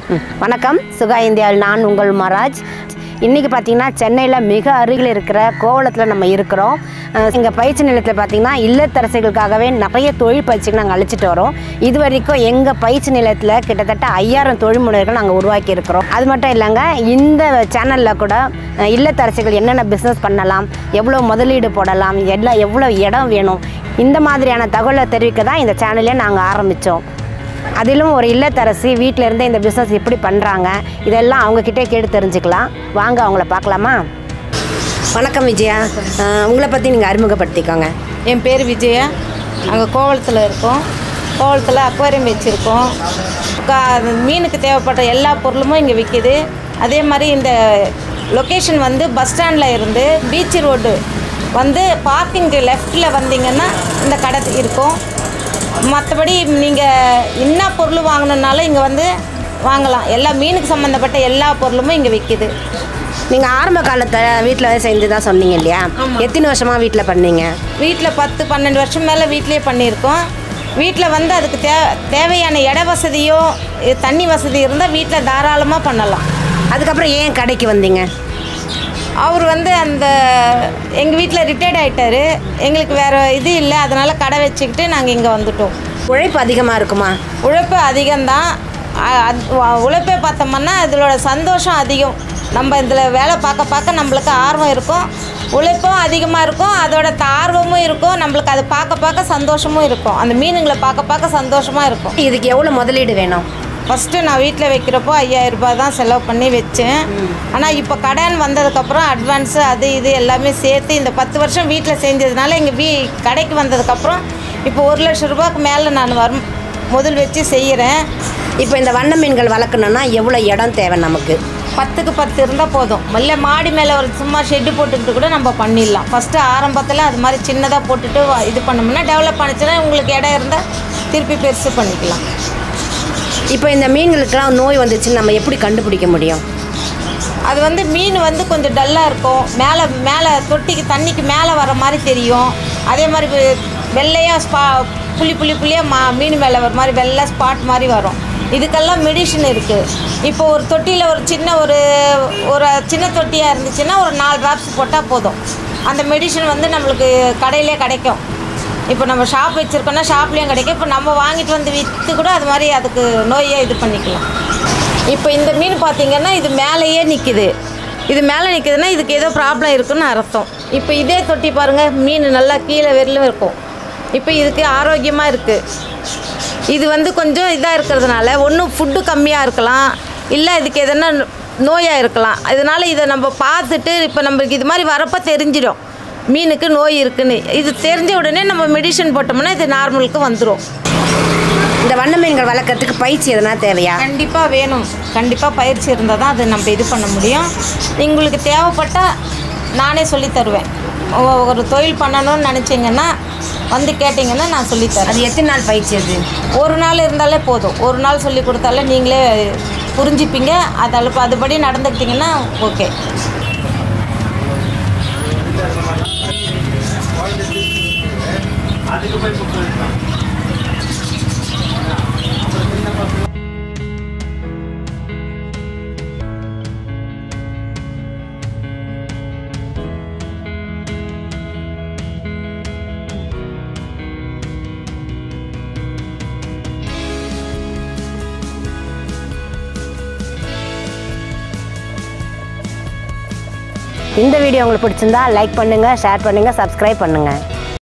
ம். வணக்கம் சுகா இந்தியாவில் நான் உங்கள் மராஜ் இன்றைக்கி பார்த்தீங்கன்னா சென்னையில் மிக அருகில் இருக்கிற கோவளத்தில் நம்ம இருக்கிறோம் இங்கே பயிற்சி நிலையத்தில் பார்த்தீங்கன்னா இல்லத்தரசிகளுக்காகவே நிறைய தொழில் பயிற்சிகள் நாங்கள் அழைச்சிட்டு வரோம் இது வரைக்கும் எங்கள் பயிற்சி நிலையத்தில் கிட்டத்தட்ட ஐயாயிரம் தொழில் முனைவர்கள் நாங்கள் உருவாக்கி இருக்கிறோம் அது மட்டும் இல்லைங்க இந்த சேனலில் கூட அஹ், இல்லத்தரசிகள் என்னென்ன பிஸ்னஸ் பண்ணலாம் எவ்வளோ முதலீடு போடலாம் எல்லாம் எவ்வளோ இடம் வேணும் இந்த மாதிரியான தகவலை தெரிவிக்க தான் இந்த சேனலே நாங்கள் ஆரம்பித்தோம் அதிலும் ஒரு இல்லத்தரசி வீட்டில் இருந்தே இந்த பிஸ்னஸ் எப்படி பண்ணுறாங்க இதெல்லாம் அவங்கக்கிட்டே கேட்டு தெரிஞ்சுக்கலாம் வாங்க அவங்கள பார்க்கலாமா வணக்கம் விஜயா அஹ், உங்களை பற்றி நீங்கள் அறிமுகப்படுத்திக்கோங்க என் பேர் விஜயா அங்கே கோவளத்தில் இருக்கோம் கோவளத்தில் அக்வாரியம் வச்சுருக்கோம் கா- மீனுக்கு தேவைப்பட்ட எல்லா பொருளுமும் இங்கே விற்கிது அதே மாதிரி இந்த லொக்கேஷன் வந்து பஸ் ஸ்டாண்டில் இருந்து பீச் ரோடு வந்து பார்க்கிங்க்கு லெஃப்ட்டில் வந்தீங்கன்னா இந்த கடை இருக்கும் மற்றபடி நீங்கள் என்ன பொருள் வாங்கணுன்னாலும் இங்கே வந்து வாங்கலாம் எல்லா மீனுக்கு சம்மந்தப்பட்ட எல்லா பொருளுமும் இங்கே விற்கிது நீங்கள் ஆரம்ப காலத்தில் வீட்டில் செஞ்சு தான் சொன்னீங்க இல்லையா எத்தனை வருஷமாக வீட்டில் பண்ணீங்க வீட்டில் பத்து பன்னெண்டு வருஷம் மேலே வீட்டிலே பண்ணியிருக்கோம் வீட்டில் வந்து அதுக்கு தே தேவையான இட வசதியோ இ- தண்ணி வசதி இருந்தால் வீட்டில் தாராளமாக பண்ணலாம் அதுக்கப்புறம் ஏன் கடைக்கு வந்தீங்க அவர் வந்து அந்த எங்கள் வீட்டில் ரிட்டையர்ட் ஆகிட்டாரு எங்களுக்கு வேறு இது இல்லை அதனால் கடை வச்சுக்கிட்டு நாங்கள் இங்கே வந்துட்டோம் உழைப்பு அதிகமாக இருக்குமா உழைப்பு அதிகம்தான் அ- அது- வ- உழைப்பை பார்த்தோம்னா இதோட சந்தோஷம் அதிகம் நம்ம இதில் வேலை பார்க்க பார்க்க நம்மளுக்கு ஆர்வம் இருக்கும் உழைப்பும் அதிகமாக இருக்கும் அதோட த- ஆர்வமும் இருக்கும் நம்மளுக்கு அது பார்க்க பார்க்க சந்தோஷமும் இருக்கும் அந்த மீனுங்களை பார்க்க பார்க்க சந்தோஷமாக இருக்கும் இதுக்கு எவ்வளோ முதலீடு வேணும் ஃபஸ்ட்டு நான் வீட்டில் வைக்கிறப்போ ஐயாயிரம் ரூபாய் தான் செலவு பண்ணி வச்சேன் ஆனால் இப்போ கடன் வந்ததுக்கப்புறம் அட்வான்ஸு அது இது எல்லாமே சேர்த்து இந்த பத்து வருஷம் வீட்டில் செஞ்சதுனால எங்கள் வீ கடைக்கு வந்ததுக்கப்புறம் இப்போ ஒரு லட்சம் ரூபாய்க்கு மேலே நான் வரும் முதல் வச்சு செய்கிறேன் இப்போ இந்த வண்ண மீன்கள் வளர்க்கணுன்னா எவ்வளோ இடம் தேவை நமக்கு பத்துக்கு பத்து இருந்தால் போதும் இல்லை மாடி மேலே ஒரு சும்மா ஷெட்டு போட்டுக்கிட்டு கூட நம்ம பண்ணிடலாம் ஃபஸ்ட்டு ஆரம்பத்தில் அது மாதிரி சின்னதாக போட்டுட்டு வ- இது பண்ணோம்னா டெவலப் பண்ணுச்சுன்னா உங்களுக்கு இடம் இருந்தால் திருப்பி பெருசு பண்ணிக்கலாம் இப்போ இந்த மீன்களுக்கெல்லாம் நோய் வந்துச்சுன்னு நம்ம எப்படி கண்டுபிடிக்க முடியும் அது வந்து மீன் வந்து கொஞ்சம் டல்லாக இருக்கும் மேலே மேலே தொட்டிக்கு தண்ணிக்கு மேலே வர மாதிரி தெரியும் அதே மாதிரி வெ- வெள்ளையா ஸ்பா புள்ளி புள்ளி புள்ளியாக மா மீன் மேலே வர மாதிரி வெள்ளை ஸ்பாட் மாதிரி வரும் இதுக்கெல்லாம் மெடிஷன் இருக்குது இப்போ ஒரு தொட்டியில் ஒரு சின்ன ஒரு ஒரு சின்ன தொட்டியாக இருந்துச்சுன்னா ஒரு நாலு ட்ராப்ஸ் போட்டால் போதும் அந்த மெடிஷன் வந்து நம்மளுக்கு கடையிலே கிடைக்கும் இப்போ நம்ம ஷாப் வச்சுருக்கோன்னா ஷாப்லேயும் கிடைக்கும் இப்போ நம்ம வாங்கிட்டு வந்து விற்று கூட அது மாதிரி அதுக்கு நோயை இது பண்ணிக்கலாம் இப்போ இந்த மீன் பார்த்தீங்கன்னா இது மேலேயே நிற்கிது இது மேலே நிற்கிதுன்னா இதுக்கு ஏதோ ப்ராப்ளம் இருக்குன்னு அர்த்தம் இப்போ இதே தொட்டி பாருங்கள் மீன் நல்லா கீழே வெறிலும் இருக்கும் இப்போ இதுக்கு ஆரோக்கியமாக இருக்குது இது வந்து கொஞ்சம் இதாக இருக்கிறதுனால ஒன்றும் ஃபுட்டு கம்மியாக இருக்கலாம் இல்லை இதுக்கு எதனா நோயாக இருக்கலாம் அதனால் இதை நம்ம பார்த்துட்டு இப்போ நம்மளுக்கு இது மாதிரி வரப்போ தெரிஞ்சிடும் மீனுக்கு நோய் இருக்குன்னு இது தெரிஞ்ச உடனே நம்ம மெடிசன் போட்டோம்னா இது நார்மலுக்கு வந்துடும் இந்த வண்ண மீன்கள் வளர்க்கறதுக்கு பயிற்சி எதனா தேவையா கண்டிப்பாக வேணும் கண்டிப்பாக பயிற்சி இருந்தால் தான் அது நம்ம இது பண்ண முடியும் உங்களுக்கு தேவைப்பட்டால் நானே சொல்லித் தருவேன் ஒ- ஒரு தொழில் பண்ணணும்னு நினச்சிங்கன்னா வந்து கேட்டிங்கன்னா நான் சொல்லித் தரேன் அது எத்தனை நாள் பயிற்சி அது ஒரு நாள் இருந்தாலே போதும் ஒரு நாள் சொல்லி கொடுத்தாலே நீங்களே புரிஞ்சுப்பீங்க அதில் அதுபடி நடந்துக்கிட்டிங்கன்னா ஓகே இந்த வீடியோ உங்களுக்கு பிடிச்சிருந்தா லைக் பண்ணுங்கள் ஷேர் பண்ணுங்கள் சப்ஸ்கிரைப் பண்ணுங்கள்